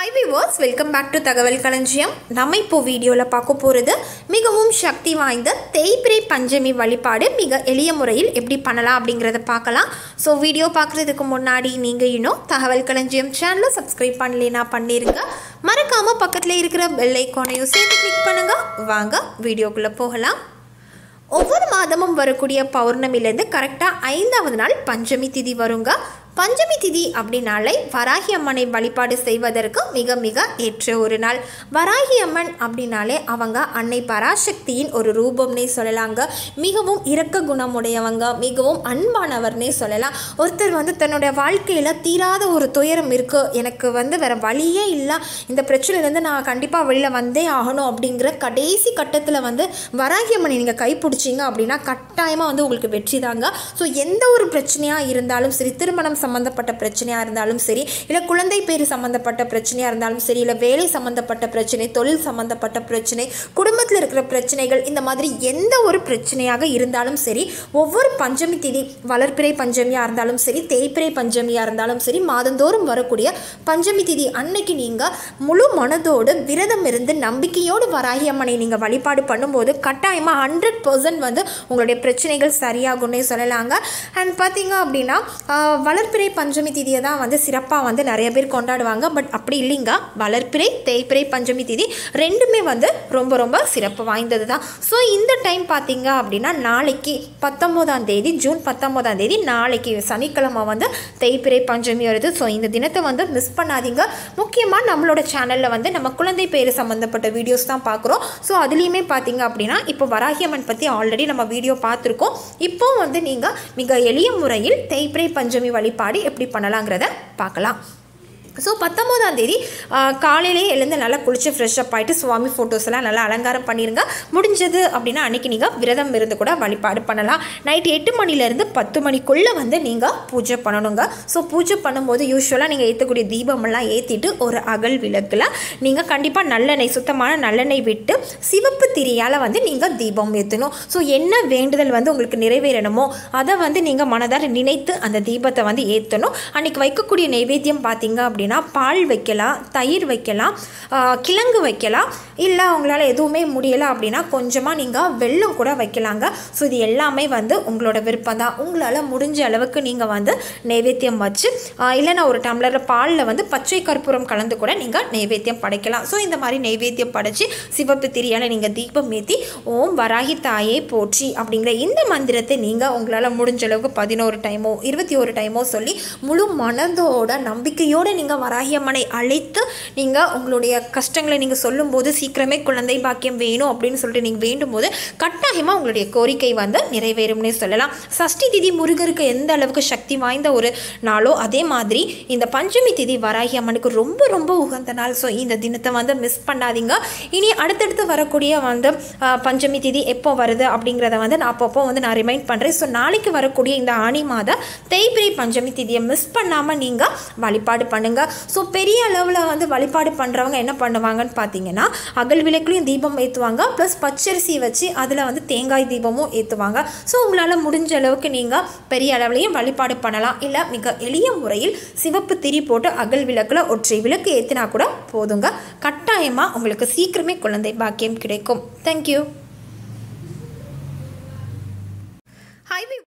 high viewers welcome back to Thagaval Kalanjiyam நம்ம இப்போ வீடியோவில் பார்க்க போகிறது மிகவும் சக்தி வாய்ந்த தேய்பிரை பஞ்சமி வழிபாடு மிக எளிய முறையில் எப்படி பண்ணலாம் அப்படிங்கிறத பார்க்கலாம் ஸோ வீடியோ பார்க்குறதுக்கு முன்னாடி நீங்கள் இன்னும் தகவல் களஞ்சியம் சேனலை சப்ஸ்கிரைப் பண்ணலைன்னா பண்ணிடுங்க மறக்காமல் பக்கத்தில் இருக்கிற பெல் ஐக்கானையும் சேர்த்து கிளிக் பண்ணுங்கள் வாங்க வீடியோக்குள்ளே போகலாம் ஒவ்வொரு மாதமும் வரக்கூடிய பௌர்ணமிலேருந்து கரெக்டாக ஐந்தாவது நாள் பஞ்சமி திதி வருங்க பஞ்சமி திதி அப்படின்னாலே வராகி அம்மனை வழிபாடு செய்வதற்கு மிக மிக ஏற்ற ஒரு நாள் வராகி அம்மன் அப்படின்னாலே அவங்க அன்னை பராசக்தியின் ஒரு ரூபம்னே சொல்லலாங்க மிகவும் இரக்க குணமுடையவங்க மிகவும் அன்பானவர்னே சொல்லலாம் ஒருத்தர் வந்து தன்னுடைய வாழ்க்கையில் தீராத ஒரு துயரம் இருக்குது எனக்கு வந்து வேற வழியே இல்லை இந்த பிரச்சனையிலேருந்து நான் கண்டிப்பாக வெளியில் வந்தே ஆகணும் அப்படிங்கிற கடைசி கட்டத்தில் வந்து வராகி அம்மனை நீங்கள் கைப்பிடிச்சிங்க அப்படின்னா கட்டாயமாக வந்து உங்களுக்கு வெற்றி தாங்க ஸோ எந்த ஒரு பிரச்சனையாக இருந்தாலும் சரி திருமணம் சம்மந்தப்பட்ட பிரச்சனையாக இருந்தாலும் சரி இல்லை குழந்தை பேர் சம்மந்தப்பட்ட பிரச்சனையாக இருந்தாலும் சரி இல்லை வேலை சம்மந்தப்பட்ட பிரச்சனை தொழில் சம்மந்தப்பட்ட பிரச்சனை குடும்பத்தில் இருக்கிற பிரச்சனைகள் இந்த மாதிரி எந்த ஒரு பிரச்சனையாக இருந்தாலும் சரி ஒவ்வொரு பஞ்சமி திதி வளர்ப்பிறை பஞ்சமியாக இருந்தாலும் சரி தேய்பிறை பஞ்சமியாக இருந்தாலும் சரி மாதந்தோறும் வரக்கூடிய பஞ்சமி திதி அன்னைக்கு நீங்கள் முழு மனதோடு விரதம் இருந்து நம்பிக்கையோடு வராகி அம்மனை நீங்கள் வழிபாடு பண்ணும்போது கட்டாயமாக ஹண்ட்ரட் பர்சன்ட் வந்து உங்களுடைய பிரச்சனைகள் சரியாகும்னே சொல்லலாங்க அண்ட் பார்த்தீங்க அப்படின்னா ஆஹ், வளர்ப்பிறை பஞ்சமி திதியை தான் வந்து சிறப்பாக வந்து நிறைய பேர் கொண்டாடுவாங்க பட் அப்படி இல்லைங்க வளர்ப்பிறை தேய்பிறை பஞ்சமி திதி ரெண்டுமே வந்து ரொம்ப ரொம்ப சிறப்பு வாய்ந்தது தான் ஸோ இந்த டைம் பார்த்தீங்க அப்படின்னா நாளைக்கு பத்தொம்போதாம் தேதி ஜூன் பத்தொம்போதாம் தேதி நாளைக்கு சனிக்கிழமை வந்து தேய்பிறை பஞ்சமி வருது ஸோ இந்த தினத்தை வந்து மிஸ் பண்ணாதீங்க முக்கியமாக நம்மளோட சேனலில் வந்து நம்ம குழந்தை பேர் சம்மந்தப்பட்ட வீடியோஸ் தான் பார்க்குறோம் ஸோ அதுலேயுமே பார்த்தீங்க அப்படின்னா இப்போ வராகியம்மன் பற்றி ஆல்ரெடி நம்ம வீடியோ பார்த்துருக்கோம் இப்போ வந்து நீங்கள் மிக எளிய முறையில் தேய்பிறை பஞ்சமி வழிபாடு எப்படி பண்ணலாங்கிறத பார்க்கலாம் ஸோ பத்தொம்போதாம் தேதி காலையிலே எழுந்து நல்லா குளிச்சு ஃப்ரெஷ் அப் ஆகிட்டு சுவாமி ஃபோட்டோஸ் எல்லாம் நல்லா அலங்காரம் பண்ணிடுங்க முடிஞ்சது அப்படின்னா அன்றைக்கி நீங்கள் விரதம் இருந்து கூட வழிபாடு பண்ணலாம் நைட் எட்டு மணிலேருந்து பத்து மணிக்குள்ளே வந்து நீங்கள் பூஜை பண்ணணுங்க ஸோ பூஜை பண்ணும்போது யூஸ்வலாக நீங்கள் ஏற்றக்கூடிய தீபமெல்லாம் ஏற்றிட்டு ஒரு அகல் விளக்கில் நீங்கள் கண்டிப்பாக நல்லெண்ணெய் சுத்தமான நல்லெண்ணெய் விட்டு சிவப்பு திரியால் வந்து நீங்கள் தீபம் ஏற்றணும் ஸோ என்ன வேண்டுதல் வந்து உங்களுக்கு நிறைவேறணுமோ அதை வந்து நீங்கள் மனதார நினைத்து அந்த தீபத்தை வந்து ஏற்றணும் அன்றைக்கி வைக்கக்கூடிய நைவேத்தியம் பார்த்தீங்க அப்படின்னா பால் வைக்கலாம் தயிர் வைக்கலாம் ஆஹ் கிழங்கு வைக்கலாம் இல்லை உங்களால் எதுவுமே முடியலை அப்படின்னா கொஞ்சமாக நீங்கள் வெல்லம் கூட வைக்கலாங்க ஸோ இது எல்லாமே வந்து உங்களோட விருப்பம் தான் உங்களால் முடிஞ்ச அளவுக்கு நீங்கள் வந்து நைவேத்தியம் வச்சு ஆஹ் இல்லைன்னா ஒரு டம்ளரில் பாலில் வந்து பச்சை கற்பூரம் கலந்து கூட நீங்கள் நைவேத்தியம் படைக்கலாம் ஸோ இந்த மாதிரி நைவேத்தியம் படைச்சு சிவப்பு திரியால் நீங்கள் தீபம் ஏற்றி ஓம் வராகி தாயே போற்றி அப்படிங்கிற இந்த மந்திரத்தை நீங்கள் உங்களால் முடிஞ்ச அளவுக்கு பதினோரு டைமோ இருபத்தி ஒரு டைமோ சொல்லி முழு மனதோட நம்பிக்கையோடு நீங்கள் வராகி அம்மனை அழைத்து நீங்கள் உங்களுடைய கஷ்டங்களை நீங்கள் சொல்லும்போது சீக்கிரமே குழந்தை பாக்கியம் வேணும் அப்படின்னு சொல்லிட்டு நீங்கள் வேண்டும் போது கட்டாயமாக உங்களுடைய கோரிக்கை வந்து நிறைவேறும்னே சொல்லலாம் சஷ்டி திதி முருகருக்கு எந்த அளவுக்கு சக்தி வாய்ந்த ஒரு நாளோ அதே மாதிரி இந்த பஞ்சமி திதி வராகி அம்மனுக்கு ரொம்ப ரொம்ப உகந்த நாள் ஸோ இந்த தினத்தை வந்து மிஸ் பண்ணாதீங்க இனி அடுத்தடுத்து வரக்கூடிய வந்து ஆஹ், பஞ்சமி திதி எப்போ வருது அப்படிங்கிறத வந்து நான் அப்பப்போ வந்து நான் ரிமைண்ட் பண்ணுறேன் ஸோ நாளைக்கு வரக்கூடிய இந்த ஆணி மாத தேய்பிரை பஞ்சமி திதியை மிஸ் பண்ணாமல் நீங்கள் வழிபாடு பண்ணுங்கள் ஸோ பெரிய அளவில் வந்து வழிபாடு பண்ணுறவங்க என்ன பண்ணுவாங்கன்னு பார்த்தீங்கன்னா அகல் விளக்குலையும் தீபம் ஏற்றுவாங்க ப்ளஸ் பச்சரிசி வச்சு அதில் வந்து தேங்காய் தீபமும் ஏற்றுவாங்க ஸோ உங்களால் முடிஞ்ச அளவுக்கு நீங்கள் பெரிய அளவுலையும் வழிபாடு பண்ணலாம் இல்லை மிக எளிய முறையில் சிவப்பு திரி போட்டு அகல் விளக்கில் ஒற்றை விளக்கு ஏற்றினா கூட போதுங்க கட்டாயமாக உங்களுக்கு சீக்கிரமே குழந்தை பாக்கியம் கிடைக்கும் தேங்க்யூ ஹை